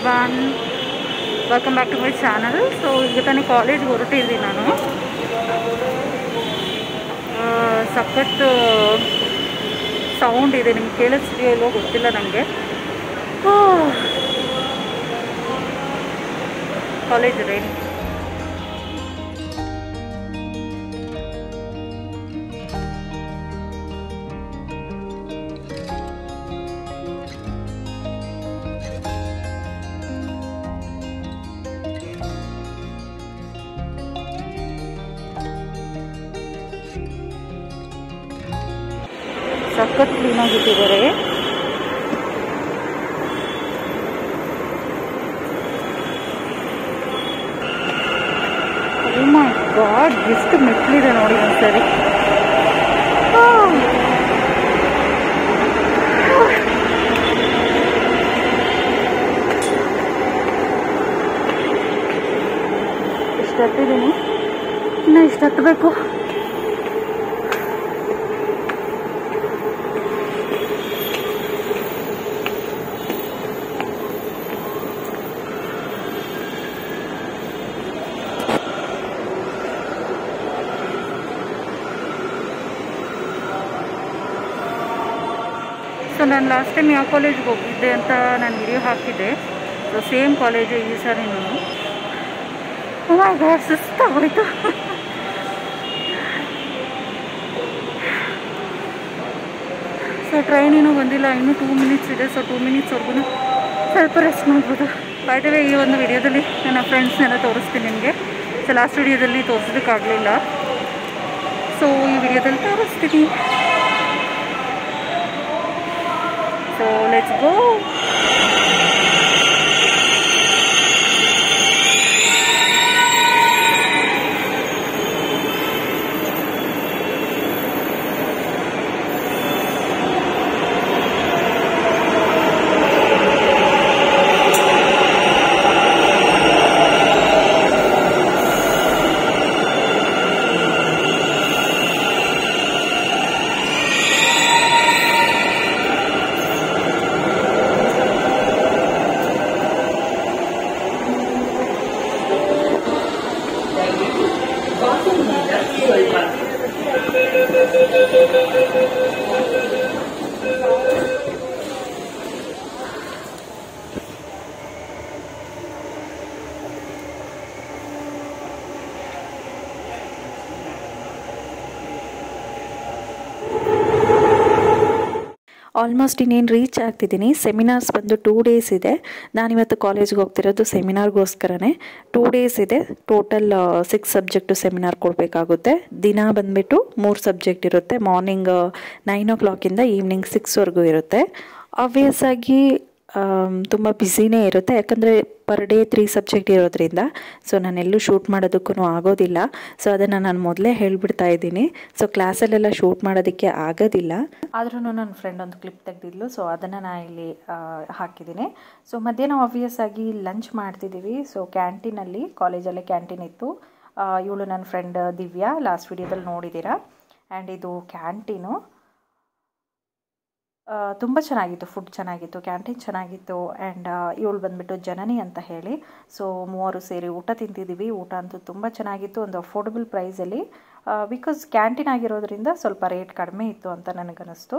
Everyone welcome back to my channel so ಈಗ ತಾನೇ ಕಾಲೇಜ್ಗೆ ಹೊರಟಿದ್ದೆ ನಾನು ಆ, ಸಖತ್ತು ಸೌಂಡ್ ಇದೆ ನಿಮ್ಗೆ ಕೇಳಿಸ್ತೀಯೋ ಇಲ್ವೋ ಗೊತ್ತಿಲ್ಲ ನನಗೆ ಕಾಲೇಜ್ ರೈನ್ ಸಖತ್ ಕ್ಲೀನಾಗಿ ಇಟ್ಟಿದ್ದಾರೆ ಓ ಮೈ ಗಾಡ್ ಎಷ್ಟು ಮೆಟ್ಲಿದೆ ನೋಡಿ ಒಂದ್ಸರಿ ಆ. ಎಷ್ಟು ಹತ್ತಿದ್ದೀನಿ ಇನ್ನು ಎಷ್ಟು ಹತ್ತಬೇಕು ಸೊ ನಾನು ಲಾಸ್ಟ್ ಟೈಮ್ ಯಾವ ಕಾಲೇಜ್ಗೆ ಹೋಗಿದ್ದೆ ಅಂತ ನಾನು ವಿಡಿಯೋ ಹಾಕಿದ್ದೆ ಸೊ ಸೇಮ್ ಕಾಲೇಜು ಈ ಸಾರಿ ನಾನು ಗಾಡ್ ಸುಸ್ತಾಗೋಯ್ತು ಸೊ ಟ್ರೈನ್ ಇನ್ನೂ ಬಂದಿಲ್ಲ ಇನ್ನೂ ಟೂ ಮಿನಿಟ್ಸ್ ಇದೆ ಸೊ ಟೂ ಮಿನಿಟ್ಸ್ವರೆಗೂ ಸ್ವಲ್ಪ ರೆಸ್ಟ್ ಮಾಡ್ಬೋದು ಬಾಯ್ತವೆ ಈ ಒಂದು ವಿಡಿಯೋದಲ್ಲಿ ನನ್ನ ಫ್ರೆಂಡ್ಸ್ನೆಲ್ಲ ತೋರಿಸ್ತೀನಿ ನಿಮಗೆ ಸೊ ಲಾಸ್ಟ್ ವಿಡಿಯೋದಲ್ಲಿ ತೋರಿಸೋದಕ್ಕಾಗಲಿಲ್ಲ ಸೊ ಈ ವಿಡಿಯೋದಲ್ಲಿ ತೋರಿಸ್ತೀನಿ ಸೊ ಲೆಟ್ಸ್ ಗೋ ಆಲ್ಮೋಸ್ಟ್ ಇನ್ನೇನು ರೀಚ್ ಆಗ್ತಿದ್ದೀನಿ ಸೆಮಿನಾರ್ಸ್ ಬಂದು ಟೂ ಡೇಸ್ ಇದೆ ನಾನಿವತ್ತು ಕಾಲೇಜ್ಗೆ ಹೋಗ್ತಿರೋದು ಸೆಮಿನಾರ್ಗೋಸ್ಕರನೇ ಟೂ ಡೇಸ್ ಇದೆ ಟೋಟಲ್ ಸಿಕ್ಸ್ ಸಬ್ಜೆಕ್ಟು ಸೆಮಿನಾರ್ ಕೊಡಬೇಕಾಗುತ್ತೆ ದಿನ ಬಂದುಬಿಟ್ಟು ಮೂರು ಸಬ್ಜೆಕ್ಟ್ ಇರುತ್ತೆ ಮಾರ್ನಿಂಗ್ ನೈನ್ ಓ ಕ್ಲಾಕಿಂದ ಈವ್ನಿಂಗ್ ಸಿಕ್ಸ್ವರೆಗೂ ಇರುತ್ತೆ ಆಬ್ವಿಯಸ್ ಆಗಿ ತುಂಬ ಬ್ಯುಸಿನೇ ಇರುತ್ತೆ ಯಾಕಂದರೆ ಪರ್ ಡೇ ತ್ರೀ ಸಬ್ಜೆಕ್ಟ್ ಇರೋದ್ರಿಂದ ಸೊ ನಾನೆಲ್ಲೂ ಶೂಟ್ ಮಾಡೋದಕ್ಕೂ ಆಗೋದಿಲ್ಲ ಸೊ ಅದನ್ನು ನಾನು ಮೊದಲೇ ಹೇಳಿಬಿಡ್ತಾ ಇದ್ದೀನಿ ಸೊ ಕ್ಲಾಸಲ್ಲೆಲ್ಲ ಶೂಟ್ ಮಾಡೋದಕ್ಕೆ ಆಗೋದಿಲ್ಲ ಆದ್ರೂ ನನ್ನ ಫ್ರೆಂಡ್ ಒಂದು ಕ್ಲಿಪ್ ತೆಗೆದಿದ್ಲು ಸೊ ಅದನ್ನು ನಾನು ಇಲ್ಲಿ ಆ, ಹಾಕಿದ್ದೀನಿ ಸೊ ಮಧ್ಯಾಹ್ನ ಆಬ್ವಿಯಸ್ ಆಗಿ ಲಂಚ್ ಮಾಡ್ತಿದ್ದೀವಿ ಸೊ ಕ್ಯಾಂಟೀನಲ್ಲಿ ಕಾಲೇಜಲ್ಲೇ ಕ್ಯಾಂಟೀನ್ ಇತ್ತು ಇವಳು ನನ್ನ ಫ್ರೆಂಡ್ ದಿವ್ಯಾ ಲಾಸ್ಟ್ ವಿಡಿಯೋದಲ್ಲಿ ನೋಡಿದ್ದೀರಾ ಆ್ಯಂಡ್ ಇದು ಕ್ಯಾಂಟೀನು ತುಂಬ ಚೆನ್ನಾಗಿತ್ತು ಫುಡ್ ಚೆನ್ನಾಗಿತ್ತು ಕ್ಯಾಂಟೀನ್ ಚೆನ್ನಾಗಿತ್ತು ಆ್ಯಂಡ್ ಇವಳು ಬಂದುಬಿಟ್ಟು ಜನನಿ ಅಂತ ಹೇಳಿ ಸೊ ಮೂವರು ಸೇರಿ ಊಟ ತಿಂತಿದ್ದೀವಿ ಊಟ ಅಂತೂ ತುಂಬ ಚೆನ್ನಾಗಿತ್ತು ಒಂದು ಅಫೋರ್ಡಬಲ್ ಪ್ರೈಸಲ್ಲಿ ಬಿಕಾಸ್ ಕ್ಯಾಂಟೀನ್ ಆಗಿರೋದ್ರಿಂದ ಸ್ವಲ್ಪ ರೇಟ್ ಕಡಿಮೆ ಇತ್ತು ಅಂತ ನನಗನ್ನಿಸ್ತು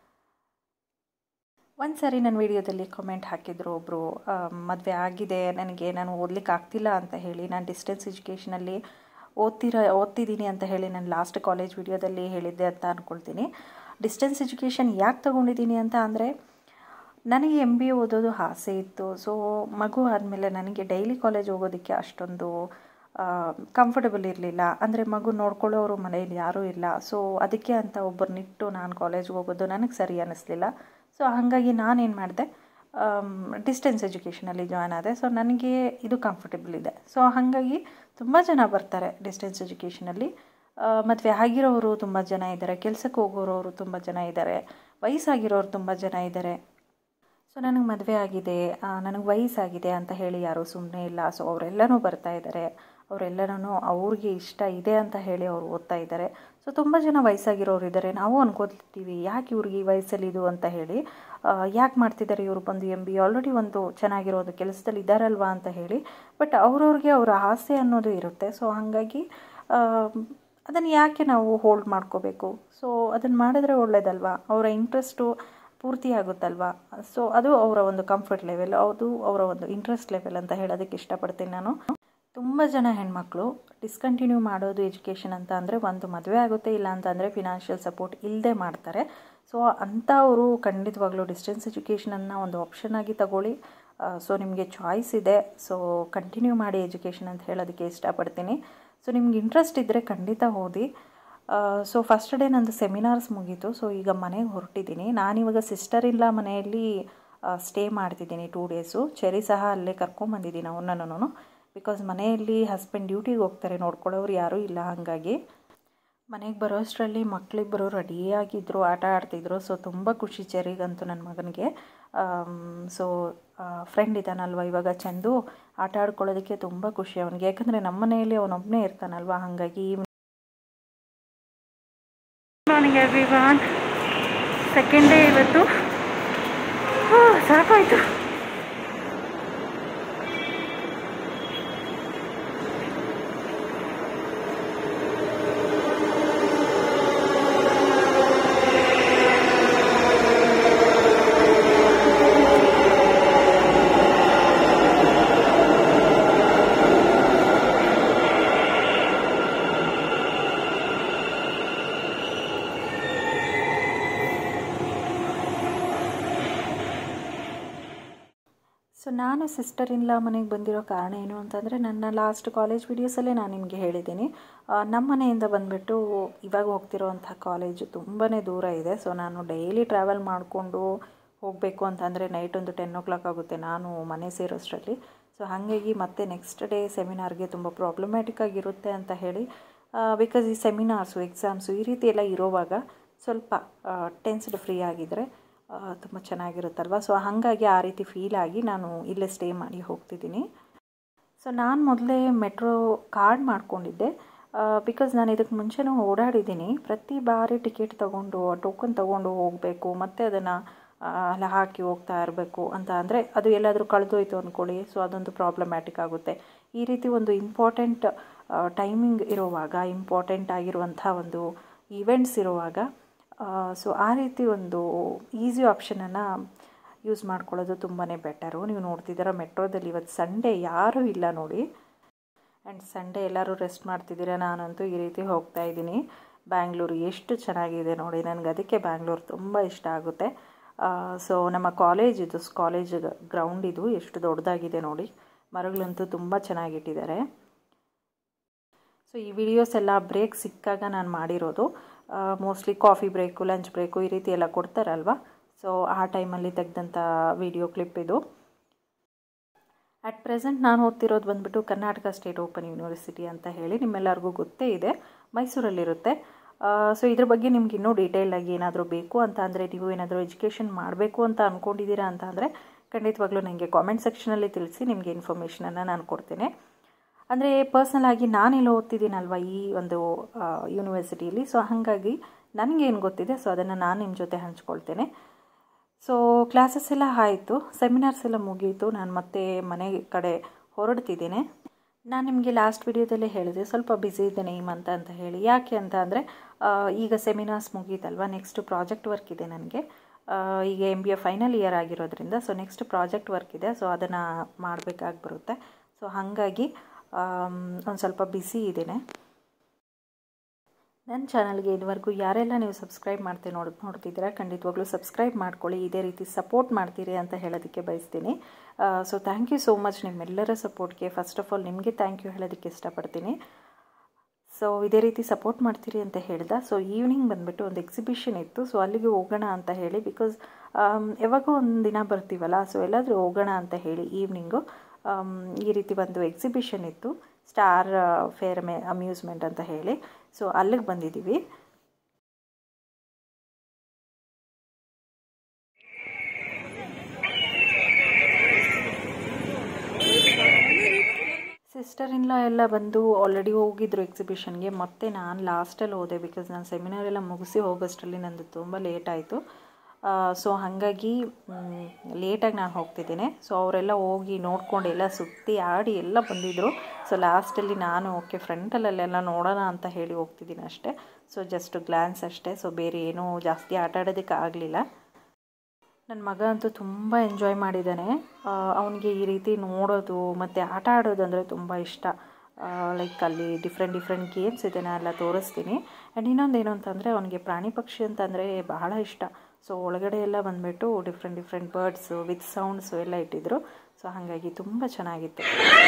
ಒಂದು ಸಾರಿ ನನ್ನ ವಿಡಿಯೋದಲ್ಲಿ ಕಮೆಂಟ್ ಹಾಕಿದ್ರು ಒಬ್ಬರು ಮದುವೆ ಆಗಿದೆ ನನಗೆ ನಾನು ಓದ್ಲಿಕ್ಕೆ ಆಗ್ತಿಲ್ಲ ಅಂತ ಹೇಳಿ ನಾನು ಡಿಸ್ಟೆನ್ಸ್ ಎಜುಕೇಷನಲ್ಲಿ ಓದ್ತಿರ ಓದ್ತಿದ್ದೀನಿ ಅಂತ ಹೇಳಿ ನಾನು ಲಾಸ್ಟ್ ಕಾಲೇಜ್ ವಿಡಿಯೋದಲ್ಲಿ ಹೇಳಿದ್ದೆ ಅಂತ ಅಂದ್ಕೊಳ್ತೀನಿ ಡಿಸ್ಟೆನ್ಸ್ ಎಜುಕೇಷನ್ ಯಾಕೆ ತೊಗೊಂಡಿದ್ದೀನಿ ಅಂತ ಅಂದರೆ ನನಗೆ ಎಮ್ ಬಿ ಎ ಓದೋದು ಆಸೆ ಇತ್ತು ಸೊ ಮಗು ಆದಮೇಲೆ ನನಗೆ ಡೈಲಿ ಕಾಲೇಜ್ ಹೋಗೋದಕ್ಕೆ ಅಷ್ಟೊಂದು ಕಂಫರ್ಟಬಲ್ ಇರಲಿಲ್ಲ ಅಂದರೆ ಮಗು ನೋಡ್ಕೊಳ್ಳೋರು ಮನೇಲಿ ಯಾರೂ ಇಲ್ಲ ಸೊ ಅದಕ್ಕೆ ಅಂತ ಒಬ್ಬರನ್ನಿಟ್ಟು ನಾನು ಕಾಲೇಜ್ಗೆ ಹೋಗೋದು ನನಗೆ ಸರಿ ಅನ್ನಿಸ್ಲಿಲ್ಲ ಸೊ ಹಾಗಾಗಿ ನಾನೇನು ಮಾಡಿದೆ ಡಿಸ್ಟೆನ್ಸ್ ಎಜುಕೇಷನಲ್ಲಿ ಜಾಯ್ನ್ ಆದೆ ಸೊ ನನಗೆ ಇದು ಕಂಫರ್ಟಬಲ್ ಇದೆ ಸೊ ಹಾಗಾಗಿ ತುಂಬ ಜನ ಬರ್ತಾರೆ ಡಿಸ್ಟೆನ್ಸ್ ಎಜುಕೇಷನಲ್ಲಿ ಮದುವೆ ಆಗಿರೋರು ತುಂಬ ಜನ ಇದ್ದಾರೆ ಕೆಲಸಕ್ಕೆ ಹೋಗೋರವರು ತುಂಬ ಜನ ಇದ್ದಾರೆ ವಯಸ್ಸಾಗಿರೋರು ತುಂಬ ಜನ ಇದ್ದಾರೆ ಸೊ ನನಗೆ ಮದುವೆ ಆಗಿದೆ ನನಗೆ ವಯಸ್ಸಾಗಿದೆ ಅಂತ ಹೇಳಿ ಯಾರೂ ಸುಮ್ಮನೆ ಇಲ್ಲ ಸೊ ಅವರೆಲ್ಲನೂ ಬರ್ತಾ ಇದ್ದಾರೆ ಅವರೆಲ್ಲನೂ ಅವ್ರಿಗೆ ಇಷ್ಟ ಇದೆ ಅಂತ ಹೇಳಿ ಅವ್ರು ಓದ್ತಾ ಇದ್ದಾರೆ ಸೊ ತುಂಬ ಜನ ವಯಸ್ಸಾಗಿರೋರು ಇದ್ದಾರೆ ನಾವು ಅನ್ಕೋತೀವಿ ಯಾಕೆ ಇವ್ರಿಗೆ ಈ ವಯಸ್ಸಲ್ಲಿ ಇದು ಅಂತ ಹೇಳಿ ಯಾಕೆ ಮಾಡ್ತಿದ್ದಾರೆ ಇವರು ಬಂದು ಎಮ್ ಬಿ ಆಲ್ರೆಡಿ ಒಂದು ಚೆನ್ನಾಗಿರೋದು ಕೆಲಸದಲ್ಲಿ ಇದ್ದಾರಲ್ವಾ ಅಂತ ಹೇಳಿ ಬಟ್ ಅವ್ರವ್ರಿಗೆ ಅವರ ಆಸೆ ಅನ್ನೋದು ಇರುತ್ತೆ ಸೊ ಹಾಗಾಗಿ ಅದನ್ನು ಯಾಕೆ ನಾವು ಹೋಲ್ಡ್ ಮಾಡ್ಕೋಬೇಕು ಸೊ ಅದನ್ನು ಮಾಡಿದ್ರೆ ಒಳ್ಳೇದಲ್ವಾ ಅವರ ಇಂಟ್ರೆಸ್ಟು ಪೂರ್ತಿ ಆಗುತ್ತಲ್ವಾ ಸೊ ಅದು ಅವರ ಒಂದು ಕಂಫರ್ಟ್ ಲೆವೆಲ್ ಅದು ಅವರ ಒಂದು ಇಂಟ್ರೆಸ್ಟ್ ಲೆವೆಲ್ ಅಂತ ಹೇಳೋದಕ್ಕೆ ಇಷ್ಟಪಡ್ತೀನಿ ನಾನು ತುಂಬ ಜನ ಹೆಣ್ಮಕ್ಳು ಡಿಸ್ಕಂಟಿನ್ಯೂ ಮಾಡೋದು ಎಜುಕೇಷನ್ ಅಂತ ಅಂದರೆ ಒಂದು ಮದುವೆ ಆಗುತ್ತೆ ಇಲ್ಲ ಅಂತ ಅಂದರೆ ಫಿನಾನ್ಷಿಯಲ್ ಸಪೋರ್ಟ್ ಇಲ್ಲದೆ ಮಾಡ್ತಾರೆ ಸೊ ಅಂಥವರು ಖಂಡಿತವಾಗ್ಲೂ ಡಿಸ್ಟೆನ್ಸ್ ಎಜುಕೇಷನನ್ನು ಒಂದು ಆಪ್ಷನ್ ಆಗಿ ತಗೊಳ್ಳಿ ಸೊ ನಿಮಗೆ ಚಾಯ್ಸ್ ಇದೆ ಸೊ ಕಂಟಿನ್ಯೂ ಮಾಡಿ ಎಜುಕೇಷನ್ ಅಂತ ಹೇಳೋದಕ್ಕೆ ಇಷ್ಟಪಡ್ತೀನಿ ಸೊ ನಿಮ್ಗೆ ಇಂಟ್ರೆಸ್ಟ್ ಇದ್ದರೆ ಖಂಡಿತ ಓದಿ ಸೊ ಫಸ್ಟ್ ಡೇ ನಂದು ಸೆಮಿನಾರ್ಸ್ ಮುಗೀತು ಸೊ ಈಗ ಮನೆಗೆ ಹೊರಟಿದ್ದೀನಿ ನಾನಿವಾಗ ಸಿಸ್ಟರ್ ಇಲ್ಲ ಮನೆಯಲ್ಲಿ ಸ್ಟೇ ಮಾಡ್ತಿದ್ದೀನಿ ಟೂ ಡೇಸು ಚೆರಿ ಸಹ ಅಲ್ಲೇ ಕರ್ಕೊಂಬಂದಿದ್ದೀನಿ ಅವನನ್ನು ಬಿಕಾಸ್ ಮನೆಯಲ್ಲಿ ಹಸ್ಬೆಂಡ್ ಡ್ಯೂಟಿಗೆ ಹೋಗ್ತಾರೆ ನೋಡ್ಕೊಳ್ಳೋರು ಯಾರೂ ಇಲ್ಲ ಹಾಗಾಗಿ ಮನೆಗೆ ಬರೋ ಅಷ್ಟರಲ್ಲಿ ಮಕ್ಕಳಿಬ್ಬರು ರೆಡಿಯಾಗಿದ್ದರು ಆಟ ಆಡ್ತಿದ್ರು ಸೊ ತುಂಬ ಖುಷಿ ಚೆರಿಗಂತೂ ನನ್ನ ಮಗನಿಗೆ ಸೊ ಫ್ರೆಂಡ್ ಇದ್ದಾನಲ್ವ ಇವಾಗ ಚಂದು ಆಟ ಆಡ್ಕೊಳ್ಳೋದಕ್ಕೆ ತುಂಬ ಖುಷಿ ಅವನಿಗೆ ಯಾಕಂದರೆ ನಮ್ಮ ಮನೆಯಲ್ಲಿ ಅವನೊಬ್ಬನೇ ಇರ್ತಾನಲ್ವ ಹಾಗಾಗಿ morning everyone second day ಇವತ್ತು ಹೋ, ಸಾಕಾಯ್ತು ಸೊ ನಾನು ಸಿಸ್ಟರ್ ಇನ್ ಲಾ ಮನೆಗೆ ಬಂದಿರೋ ಕಾರಣ ಏನು ಅಂತಂದರೆ ನನ್ನ ಲಾಸ್ಟ್ ಕಾಲೇಜ್ ವೀಡಿಯೋಸಲ್ಲೇ ನಾನು ನಿಮಗೆ ಹೇಳಿದ್ದೀನಿ ಆ, ನಮ್ಮ ಮನೆಯಿಂದ ಬಂದುಬಿಟ್ಟು ಇವಾಗ ಹೋಗ್ತಿರೋವಂಥ ಕಾಲೇಜು ತುಂಬಾ ದೂರ ಇದೆ ಸೊ ನಾನು ಡೈಲಿ ಟ್ರಾವೆಲ್ ಮಾಡಿಕೊಂಡು ಹೋಗಬೇಕು ಅಂತಂದರೆ ನೈಟ್ ಒಂದು ಟೆನ್ ಓ ಕ್ಲಾಕ್ ಆಗುತ್ತೆ ನಾನು ಮನೆ ಸೇರೋಷ್ಟರಲ್ಲಿ ಸೊ ಹಾಗಾಗಿ ಮತ್ತೆ ನೆಕ್ಸ್ಟ್ ಡೇ ಸೆಮಿನಾರ್ಗೆ ತುಂಬ ಪ್ರಾಬ್ಲಮ್ಯಾಟಿಕ್ ಆಗಿರುತ್ತೆ ಅಂತ ಹೇಳಿ ಬಿಕಾಸ್ ಈ ಸೆಮಿನಾರ್ಸು ಎಕ್ಸಾಮ್ಸು ಈ ರೀತಿ ಎಲ್ಲ ಇರೋವಾಗ ಸ್ವಲ್ಪ ಟೆನ್ಸ್ಡ್ ಫ್ರೀ ಆಗಿದ್ದರೆ ತುಂಬ ಚೆನ್ನಾಗಿರುತ್ತಲ್ವ ಸೊ ಹಾಗಾಗಿ ಆ ರೀತಿ ಫೀಲ್ ಆಗಿ ನಾನು ಇಲ್ಲೇ ಸ್ಟೇ ಮಾಡಿ ಹೋಗ್ತಿದ್ದೀನಿ ಸೊ ನಾನು ಮೊದಲೇ ಮೆಟ್ರೋ ಕಾರ್ಡ್ ಮಾಡ್ಕೊಂಡಿದ್ದೆ ಬಿಕಾಸ್ ನಾನು ಇದಕ್ಕೆ ಮುಂಚೆನೂ ಓಡಾಡಿದ್ದೀನಿ ಪ್ರತಿ ಬಾರಿ ಟಿಕೆಟ್ ತೊಗೊಂಡು ಟೋಕನ್ ತೊಗೊಂಡು ಹೋಗಬೇಕು ಮತ್ತು ಅದನ್ನು ಅಲ್ಲಿ ಹಾಕಿ ಹೋಗ್ತಾ ಇರಬೇಕು ಅಂತ ಅಂದರೆ ಅದು ಎಲ್ಲಾದರೂ ಕಳೆದೋಯ್ತು ಅಂದ್ಕೊಳ್ಳಿ ಸೊ ಅದೊಂದು ಪ್ರಾಬ್ಲಮ್ಯಾಟಿಕ್ ಆಗುತ್ತೆ ಈ ರೀತಿ ಒಂದು ಇಂಪಾರ್ಟೆಂಟ್ ಟೈಮಿಂಗ್ ಇರುವಾಗ ಇಂಪಾರ್ಟೆಂಟ್ ಆಗಿರುವಂಥ ಒಂದು ಈವೆಂಟ್ಸ್ ಇರುವಾಗ ಸೊ ಆ ರೀತಿ ಒಂದು ಈಸಿ ಆಪ್ಷನನ್ನು ಯೂಸ್ ಮಾಡ್ಕೊಳ್ಳೋದು ತುಂಬಾ ಬೆಟರು ನೀವು ನೋಡ್ತಿದ್ದೀರ ಮೆಟ್ರೋದಲ್ಲಿ ಇವತ್ತು ಸಂಡೇ ಯಾರೂ ಇಲ್ಲ ನೋಡಿ ಆ್ಯಂಡ್ ಸಂಡೇ ಎಲ್ಲರೂ ರೆಸ್ಟ್ ಮಾಡ್ತಿದ್ದೀರಾ ನಾನಂತೂ ಈ ರೀತಿ ಹೋಗ್ತಾ ಇದ್ದೀನಿ ಬ್ಯಾಂಗ್ಳೂರು ಎಷ್ಟು ಚೆನ್ನಾಗಿದೆ ನೋಡಿ ನನಗೆ ಅದಕ್ಕೆ ಬ್ಯಾಂಗ್ಳೂರು ತುಂಬ ಇಷ್ಟ ಆಗುತ್ತೆ ಸೊ ನಮ್ಮ ಕಾಲೇಜ್ ಇದು ಕಾಲೇಜ್ ಗ್ರೌಂಡ್ ಇದು ಎಷ್ಟು ದೊಡ್ಡದಾಗಿದೆ ನೋಡಿ ಮರಗಳಂತೂ ತುಂಬ ಚೆನ್ನಾಗಿಟ್ಟಿದ್ದಾರೆ ಸೊ ಈ ವಿಡಿಯೋಸ್ ಎಲ್ಲ ಬ್ರೇಕ್ ಸಿಕ್ಕಾಗ ನಾನು ಮಾಡಿರೋದು mostly coffee break lunch break ಈ ರೀತಿ ಎಲ್ಲ ಕೊಡ್ತಾರಲ್ವ ಸೊ ಆ ಟೈಮಲ್ಲಿ ತೆಗೆದಂಥ ವಿಡಿಯೋ ಕ್ಲಿಪ್ ಇದು ಅಟ್ ಪ್ರೆಸೆಂಟ್ ನಾನು ಓದ್ತಿರೋದು ಬಂದುಬಿಟ್ಟು ಕರ್ನಾಟಕ ಸ್ಟೇಟ್ ಓಪನ್ ಯೂನಿವರ್ಸಿಟಿ ಅಂತ ಹೇಳಿ ನಿಮ್ಮೆಲ್ಲರಿಗೂ ಗೊತ್ತೇ ಇದೆ ಮೈಸೂರಲ್ಲಿರುತ್ತೆ ಸೊ ಇದ್ರ ಬಗ್ಗೆ ನಿಮ್ಗೆ ಇನ್ನೂ ಡೀಟೇಲಾಗಿ ಏನಾದರೂ ಬೇಕು ಅಂತ ಅಂದರೆ ನೀವು ಏನಾದರೂ ಎಜುಕೇಷನ್ ಮಾಡಬೇಕು ಅಂತ ಅಂದ್ಕೊಂಡಿದ್ದೀರಾ ಅಂತ ಅಂದರೆ ಖಂಡಿತವಾಗ್ಲೂ ನನಗೆ ಕಾಮೆಂಟ್ ಸೆಕ್ಷನಲ್ಲಿ ತಿಳಿಸಿ ನಿಮಗೆ ಇನ್ಫಾರ್ಮೇಷನನ್ನು ನಾನು ಕೊಡ್ತೇನೆ ಅಂದರೆ ಪರ್ಸ್ನಲ್ ಆಗಿ ನಾನೆಲ್ಲ ಓದ್ತಿದ್ದೀನಲ್ವ ಈ ಒಂದು ಯೂನಿವರ್ಸಿಟಿಯಲ್ಲಿ ಸೊ ಹಾಗಾಗಿ ನನಗೇನು ಗೊತ್ತಿದೆ ಸೊ ಅದನ್ನು ನಾನು ನಿಮ್ಮ ಜೊತೆ ಹಂಚ್ಕೊಳ್ತೇನೆ ಸೊ ಕ್ಲಾಸಸ್ ಎಲ್ಲ ಆಯಿತು ಸೆಮಿನಾರ್ಸ್ ಎಲ್ಲ ಮುಗೀತು ನಾನು ಮತ್ತೆ ಮನೆ ಕಡೆ ಹೊರಡ್ತಿದ್ದೇನೆ ನಾನು ನಿಮಗೆ ಲಾಸ್ಟ್ ವಿಡಿಯೋದಲ್ಲೇ ಹೇಳಿದೆ ಸ್ವಲ್ಪ ಬ್ಯುಸಿ ಇದ್ದೇನೆ ಈ ಮಂತ್ ಅಂತ ಹೇಳಿ ಯಾಕೆ ಅಂತ ಅಂದರೆ ಈಗ ಸೆಮಿನಾರ್ಸ್ ಮುಗೀತಲ್ವ ನೆಕ್ಸ್ಟ್ ಪ್ರಾಜೆಕ್ಟ್ ವರ್ಕ್ ಇದೆ ನನಗೆ ಈಗ M B A final year ಆಗಿರೋದ್ರಿಂದ ಸೊ ನೆಕ್ಸ್ಟ್ ಪ್ರಾಜೆಕ್ಟ್ ವರ್ಕ್ ಇದೆ ಸೊ ಅದನ್ನು ಮಾಡಬೇಕಾಗಿ ಬರುತ್ತೆ ಸೊ ಹಾಗಾಗಿ ಒಂದು ಸ್ವಲ್ಪ ಬ್ಯುಸಿ ಇದ್ದೇನೆ ನನ್ನ ಚಾನಲ್ಗೆ ಇದುವರೆಗೂ ಯಾರೆಲ್ಲ ನೀವು ಸಬ್ಸ್ಕ್ರೈಬ್ ಮಾಡ್ತೀವಿ ನೋಡ್ ನೋಡ್ತಿದ್ದೀರಾ ಖಂಡಿತವಾಗ್ಲೂ ಸಬ್ಸ್ಕ್ರೈಬ್ ಮಾಡ್ಕೊಳ್ಳಿ ಇದೇ ರೀತಿ ಸಪೋರ್ಟ್ ಮಾಡ್ತೀರಿ ಅಂತ ಹೇಳೋದಕ್ಕೆ ಬಯಸ್ತೀನಿ so thank you so much ನಿಮ್ಮೆಲ್ಲರ ಸಪೋರ್ಟ್ಗೆ ಫಸ್ಟ್ ಆಫ್ ಆಲ್ ನಿಮಗೆ ಥ್ಯಾಂಕ್ ಯು ಹೇಳೋದಕ್ಕೆ ಇಷ್ಟಪಡ್ತೀನಿ ಸೊ ಇದೇ ರೀತಿ ಸಪೋರ್ಟ್ ಮಾಡ್ತೀರಿ ಅಂತ ಹೇಳ್ದೆ ಸೊ ಈವ್ನಿಂಗ್ ಬಂದುಬಿಟ್ಟು ಒಂದು ಎಕ್ಸಿಬಿಷನ್ ಇತ್ತು ಸೊ ಅಲ್ಲಿಗೆ ಹೋಗೋಣ ಅಂತ ಹೇಳಿ ಬಿಕಾಸ್ ಯಾವಾಗೋ ಒಂದು ದಿನ ಬರ್ತೀವಲ್ಲ ಸೊ ಎಲ್ಲಾದರೂ ಹೋಗೋಣ ಅಂತ ಹೇಳಿ ಈವ್ನಿಂಗು ಈ ರೀತಿ ಒಂದು ಎಕ್ಸಿಬಿಷನ್ ಇತ್ತು ಸ್ಟಾರ್ ಫೇರ್ ಮೇ ಅಮ್ಯೂಸ್ಮೆಂಟ್ ಅಂತ ಹೇಳಿ ಸೊ ಅಲ್ಲಿಗೆ ಬಂದಿದ್ದೀವಿ ಸಿಸ್ಟರ್ ಇನ್ಲ ಎಲ್ಲ ಬಂದು ಆಲ್ರೆಡಿ ಹೋಗಿದ್ರು ಎಕ್ಸಿಬಿಷನ್ಗೆ ಮತ್ತೆ ನಾನು ಲಾಸ್ಟಲ್ಲಿ ಹೋದೆ ಬಿಕಾಸ್ ನಾನು ಸೆಮಿನಾರ್ ಎಲ್ಲ ಮುಗಿಸಿ ಹೋಗೋಷ್ಟರಲ್ಲಿ ನಂದು ತುಂಬ ಲೇಟ್ ಆಯಿತು ಸೊ ಹಾಗಾಗಿ ಲೇಟಾಗಿ ನಾನು ಹೋಗ್ತಿದ್ದೀನಿ ಸೊ ಅವರೆಲ್ಲ ಹೋಗಿ ನೋಡ್ಕೊಂಡು ಎಲ್ಲ ಸುತ್ತಿ ಆಡಿ ಎಲ್ಲ ಬಂದಿದ್ದರು ಸೊ ಲಾಸ್ಟಲ್ಲಿ ನಾನು ಓಕೆ ಫ್ರಂಟಲ್ಲೆಲ್ಲ ನೋಡೋಣ ಅಂತ ಹೇಳಿ ಹೋಗ್ತಿದ್ದೀನಿ ಅಷ್ಟೇ ಸೊ ಜಸ್ಟ್ ಗ್ಲ್ಯಾನ್ಸ್ ಅಷ್ಟೇ ಸೊ ಬೇರೆ ಏನೂ ಜಾಸ್ತಿ ಆಟ ಆಡೋದಕ್ಕೆ ಆಗಲಿಲ್ಲ ನನ್ನ ಮಗ ಅಂತೂ ತುಂಬ ಎಂಜಾಯ್ ಮಾಡಿದ್ದಾನೆ ಅವನಿಗೆ ಈ ರೀತಿ ನೋಡೋದು ಮತ್ತು ಆಟ ಆಡೋದು ಅಂದರೆ ತುಂಬ ಇಷ್ಟ ಲೈಕ್ ಅಲ್ಲಿ ಡಿಫ್ರೆಂಟ್ ಡಿಫ್ರೆಂಟ್ ಗೇಮ್ಸ್ ಇದೆ ನಾನು ಎಲ್ಲ ತೋರಿಸ್ತೀನಿ ಆ್ಯಂಡ್ ಇನ್ನೊಂದು ಏನು ಅಂತಂದರೆ ಅವನಿಗೆ ಪ್ರಾಣಿ ಪಕ್ಷಿ ಅಂತಂದರೆ ಬಹಳ ಇಷ್ಟ ಸೊ ಒಳಗಡೆ ಎಲ್ಲ ಬಂದುಬಿಟ್ಟು different different birds with sounds ಎಲ್ಲ ಇಟ್ಟಿದ್ರು ಸೊ ಹಾಗಾಗಿ ತುಂಬ ಚೆನ್ನಾಗಿತ್ತು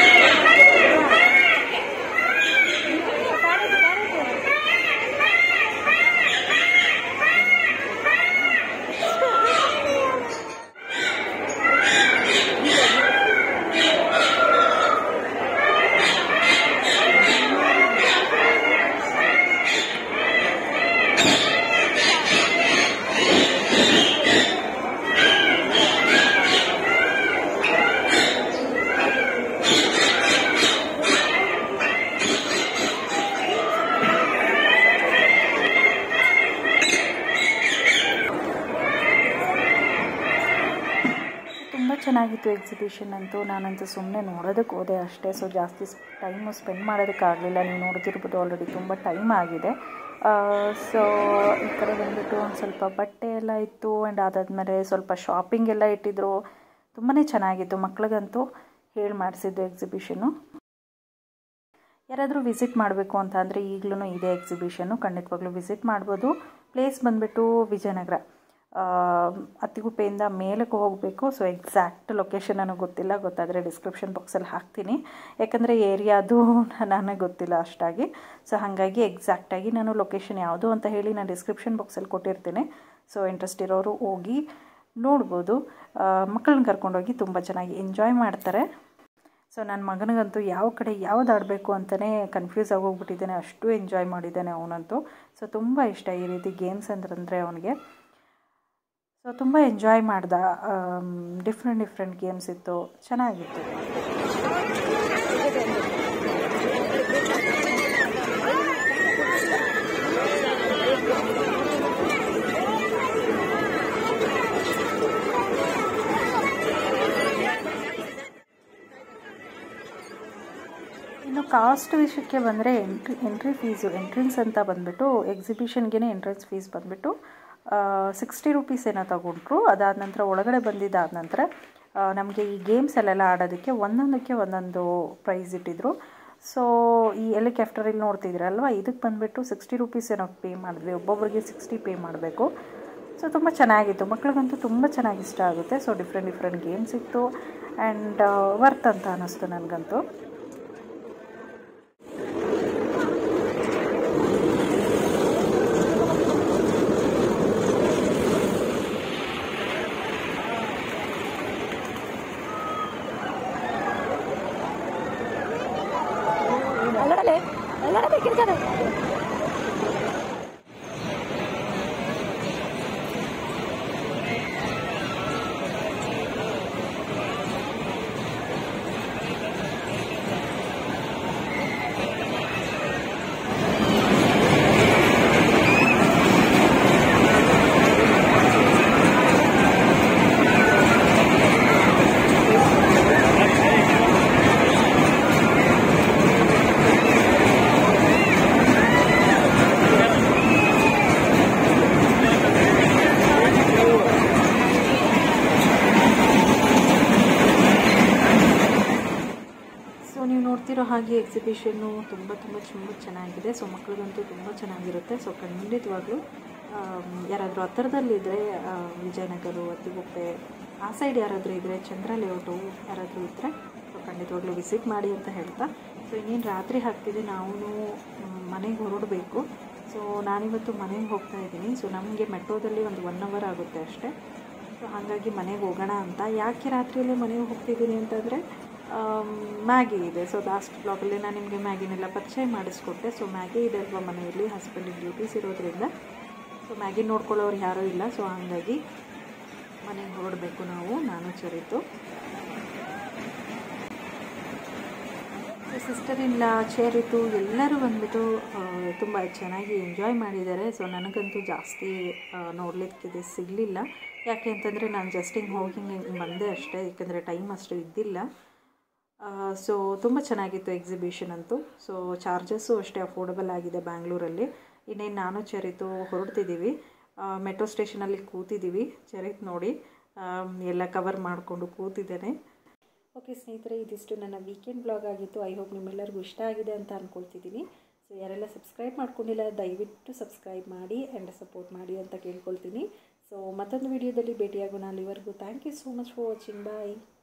ತುಂಬ ಚೆನ್ನಾಗಿತ್ತು ಎಕ್ಸಿಬಿಷನ್ ಅಂತೂ ನಾನಂತೂ ಸುಮ್ಮನೆ ನೋಡೋದಕ್ಕೆ ಹೋದೆ ಅಷ್ಟೇ ಸೊ ಜಾಸ್ತಿ ಟೈಮು ಸ್ಪೆಂಡ್ ಮಾಡೋದಕ್ಕಾಗಲಿಲ್ಲ ನೀವು ನೋಡ್ತಿರ್ಬೋದು ಆಲ್ರೆಡಿ ತುಂಬ ಟೈಮ್ ಆಗಿದೆ ಸೊ ಈ ಕಡೆ ಬಂದುಬಿಟ್ಟು ಒಂದು ಸ್ವಲ್ಪ ಬಟ್ಟೆ ಎಲ್ಲ ಇತ್ತು ಆ್ಯಂಡ್ ಅದಾದಮೇಲೆ ಸ್ವಲ್ಪ ಶಾಪಿಂಗ್ ಎಲ್ಲ ಇಟ್ಟಿದ್ರು ತುಂಬಾ ಚೆನ್ನಾಗಿತ್ತು ಮಕ್ಳಿಗಂತೂ ಹೇಳಿ ಮಾಡಿಸಿದ್ದು ಎಕ್ಸಿಬಿಷನು ಯಾರಾದರೂ ವಿಸಿಟ್ ಮಾಡಬೇಕು ಅಂತ ಅಂದರೆ ಈಗಲೂ ಇದೆ ಎಕ್ಸಿಬಿಷನ್ನು ಖಂಡಿತವಾಗ್ಲೂ ವಿಸಿಟ್ ಮಾಡ್ಬೋದು ಪ್ಲೇಸ್ ಬಂದುಬಿಟ್ಟು ವಿಜಯನಗರ ಅತ್ತಿಗುಪ್ಪೆಯಿಂದ ಮೇಲಕ್ಕೆ ಹೋಗಬೇಕು ಸೊ ಎಕ್ಸಾಕ್ಟ್ ಲೊಕೇಶನ್ ನನಗೆ ಗೊತ್ತಿಲ್ಲ ಗೊತ್ತಾದರೆ ಡಿಸ್ಕ್ರಿಪ್ಷನ್ ಬಾಕ್ಸಲ್ಲಿ ಹಾಕ್ತೀನಿ ಯಾಕಂದರೆ ಏರಿಯಾದು ನನಗೆ ಗೊತ್ತಿಲ್ಲ ಅಷ್ಟಾಗಿ ಸೊ ಹಾಗಾಗಿ ಎಕ್ಸಾಕ್ಟಾಗಿ ನಾನು ಲೊಕೇಶನ್ ಯಾವುದು ಅಂತ ಹೇಳಿ ನಾನು ಡಿಸ್ಕ್ರಿಪ್ಷನ್ ಬಾಕ್ಸಲ್ಲಿ ಕೊಟ್ಟಿರ್ತೀನಿ ಸೊ ಇಂಟ್ರೆಸ್ಟ್ ಇರೋರು ಹೋಗಿ ನೋಡ್ಬೋದು ಮಕ್ಕಳನ್ನ ಕರ್ಕೊಂಡೋಗಿ ತುಂಬ ಚೆನ್ನಾಗಿ ಎಂಜಾಯ್ ಮಾಡ್ತಾರೆ ಸೊ ನನ್ನ ಮಗನಿಗಂತೂ ಯಾವ ಕಡೆ ಯಾವ್ದು ಆಡಬೇಕು ಅಂತಲೇ ಕನ್ಫ್ಯೂಸ್ ಆಗೋಗ್ಬಿಟ್ಟಿದ್ದಾನೆ ಅಷ್ಟು ಎಂಜಾಯ್ ಮಾಡಿದ್ದಾನೆ ಅವನಂತೂ ಸೊ ತುಂಬ ಇಷ್ಟ ಈ ರೀತಿ ಗೇಮ್ಸ್ ಅಂತಂದರೆ ಅವನಿಗೆ ಸೊ ತುಂಬ ಎಂಜಾಯ್ ಮಾಡ್ದ ಡಿಫ್ರೆಂಟ್ ಡಿಫ್ರೆಂಟ್ ಗೇಮ್ಸ್ ಇತ್ತು ಚೆನ್ನಾಗಿತ್ತು ಇನ್ನು ಕಾಸ್ಟ್ ವಿಷಯಕ್ಕೆ ಬಂದರೆ ಎಂಟ್ರಿ ಎಂಟ್ರಿ ಫೀಸು ಎಂಟ್ರೆನ್ಸ್ ಅಂತ ಬಂದುಬಿಟ್ಟು ಎಕ್ಸಿಬಿಷನ್ಗೆ ಎಂಟ್ರೆನ್ಸ್ ಫೀಸ್ ಬಂದುಬಿಟ್ಟು ಸಿಕ್ಸ್ಟಿ ರುಪೀಸ್ ಏನೋ ತಗೊಂಡ್ರು ಅದಾದ ನಂತರ ಒಳಗಡೆ ಬಂದಿದ್ದಾದ ನಂತರ ನಮಗೆ ಈ ಗೇಮ್ಸಲ್ಲೆಲ್ಲ ಆಡೋದಕ್ಕೆ ಒಂದೊಂದಕ್ಕೆ ಒಂದೊಂದು ಪ್ರೈಸ್ ಇಟ್ಟಿದ್ರು ಸೊ ಈ ಹೆಲಿಕಾಪ್ಟರಲ್ಲಿ ನೋಡ್ತಿದ್ರಲ್ವ ಇದಕ್ಕೆ ಬಂದುಬಿಟ್ಟು ಸಿಕ್ಸ್ಟಿ ರುಪೀಸ್ ಏನೋ ಪೇ ಮಾಡಿದ್ವಿ ಒಬ್ಬೊಬ್ಬರಿಗೆ ಸಿಕ್ಸ್ಟಿ ಪೇ ಮಾಡಬೇಕು ಸೊ ತುಂಬ ಚೆನ್ನಾಗಿತ್ತು ಮಕ್ಳಿಗಂತೂ ತುಂಬ ಚೆನ್ನಾಗಿ ಇಷ್ಟ ಆಗುತ್ತೆ ಸೊ ಡಿಫ್ರೆಂಟ್ ಡಿಫ್ರೆಂಟ್ ಗೇಮ್ಸ್ ಇತ್ತು ಆ್ಯಂಡ್ ವರ್ತ್ ಅಂತ ಅನ್ನಿಸ್ತು ನನಗಂತೂ ಸೊ ನೀವು ನೋಡ್ತಿರೋ ಹಾಗೆ ಎಕ್ಸಿಬಿಷನ್ನು ತುಂಬ ತುಂಬ ತುಂಬ ಚೆನ್ನಾಗಿದೆ ಸೊ ಮಕ್ಕಳಿಗಂತೂ ತುಂಬ ಚೆನ್ನಾಗಿರುತ್ತೆ ಸೊ ಖಂಡಿತವಾಗ್ಲೂ ಯಾರಾದರೂ ಹತ್ತಿರದಲ್ಲಿದ್ದರೆ ವಿಜಯನಗರ ಅತ್ತಿಗುಪ್ಪೆ ಆ ಸೈಡ್ ಯಾರಾದರೂ ಇದ್ದರೆ ಚಂದ್ರ ಲೇಔಟು ಯಾರಾದರೂ ಇದ್ದರೆ ಸೊ ಖಂಡಿತವಾಗ್ಲೂ ವಿಸಿಟ್ ಮಾಡಿ ಅಂತ ಹೇಳ್ತಾ ಸೊ ಇನ್ನೇನು ರಾತ್ರಿ ಆಗ್ತಿದೆ ನಾವು ಮನೆಗೆ ಹೊರಡಬೇಕು ಸೊ ನಾನಿವತ್ತು ಮನೆಗೆ ಹೋಗ್ತಾ ಇದ್ದೀನಿ ಸೊ ನಮಗೆ ಮೆಟ್ರೋದಲ್ಲಿ ಒಂದು ಒನ್ ಅವರ್ ಆಗುತ್ತೆ ಅಷ್ಟೇ ಸೊ ಹಾಗಾಗಿ ಮನೆಗೆ ಹೋಗೋಣ ಅಂತ ಯಾಕೆ ರಾತ್ರಿಯಲ್ಲೇ ಮನೆಗೆ ಹೋಗ್ತಿದ್ದೀನಿ ಅಂತಂದರೆ ಮ್ಯಾಗಿ ಇದೆ ಸೊ ಲಾಸ್ಟ್ ಬ್ಲಾಗಲ್ಲಿ ನಾನು ನಿಮಗೆ ಮ್ಯಾಗಿನೆಲ್ಲ ಪರಿಚಯ ಮಾಡಿಸ್ಕೊಟ್ಟೆ ಸೊ ಮ್ಯಾಗಿ ಇದೆ ಅಲ್ವಾ ಮನೆಯಲ್ಲಿ ಹಸ್ಬೆಂಡಿಗೆ ಡ್ಯೂಟೀಸ್ ಇರೋದ್ರಿಂದ ಸೊ ಮ್ಯಾಗಿ ನೋಡ್ಕೊಳ್ಳೋರು ಯಾರೂ ಇಲ್ಲ ಸೊ ಹಾಗಾಗಿ ಮನೆಗೆ ಹೊರಡಬೇಕು ನಾವು ನಾನು ಚರಿತು ಸೊ ಸಿಸ್ಟರ್ ಇಲ್ಲ ಚೇರ್ ಇತ್ತು ಎಲ್ಲರೂ ಬಂದ್ಬಿಟ್ಟು ತುಂಬ ಚೆನ್ನಾಗಿ ಎಂಜಾಯ್ ಮಾಡಿದ್ದಾರೆ ಸೊ ನನಗಂತೂ ಜಾಸ್ತಿ ನೋಡಲಿಕ್ಕೆ ಸಿಗಲಿಲ್ಲ ಯಾಕೆ ಅಂತಂದರೆ ನಾನು ಜಸ್ಟ್ ಹಿಂಗೆ ಹೋಗಿ ಹಿಂಗೆ ಬಂದೆ ಅಷ್ಟೇ ಯಾಕೆಂದರೆ ಟೈಮ್ ಅಷ್ಟು ಇದ್ದಿಲ್ಲ ಸೊ ತುಂಬ ಚೆನ್ನಾಗಿತ್ತು ಎಕ್ಸಿಬಿಷನ್ ಅಂತೂ ಸೊ ಚಾರ್ಜಸ್ಸು ಅಷ್ಟೇ ಅಫೋರ್ಡಬಲ್ ಆಗಿದೆ ಬ್ಯಾಂಗ್ಳೂರಲ್ಲಿ ಇನ್ನೇನು ನಾನು ಚರಿತು ಹೊರಡ್ತಿದ್ದೀವಿ ಮೆಟ್ರೋ ಸ್ಟೇಷನಲ್ಲಿ ಕೂತಿದ್ದೀವಿ ಚರಿತ್ ನೋಡಿ ಎಲ್ಲ ಕವರ್ ಮಾಡಿಕೊಂಡು ಕೂತಿದ್ದೇನೆ ಓಕೆ ಸ್ನೇಹಿತರೆ ಇದಿಷ್ಟು ನನ್ನ ವೀಕೆಂಡ್ ಬ್ಲಾಗ್ ಆಗಿತ್ತು ಐ ಹೋಪ್ ನಿಮ್ಮೆಲ್ಲರಿಗೂ ಇಷ್ಟ ಆಗಿದೆ ಅಂತ ಅಂದ್ಕೊಳ್ತಿದ್ದೀನಿ ಸೊ ಯಾರೆಲ್ಲ ಸಬ್ಸ್ಕ್ರೈಬ್ ಮಾಡ್ಕೊಂಡಿಲ್ಲ ದಯವಿಟ್ಟು ಸಬ್ಸ್ಕ್ರೈಬ್ ಮಾಡಿ ಆ್ಯಂಡ್ ಸಪೋರ್ಟ್ ಮಾಡಿ ಅಂತ ಕೇಳ್ಕೊಳ್ತೀನಿ ಸೊ ಮತ್ತೊಂದು ವಿಡಿಯೋದಲ್ಲಿ ಭೇಟಿಯಾಗೋಣ ಅಲ್ಲಿವರೆಗೂ thank you so much for watching bye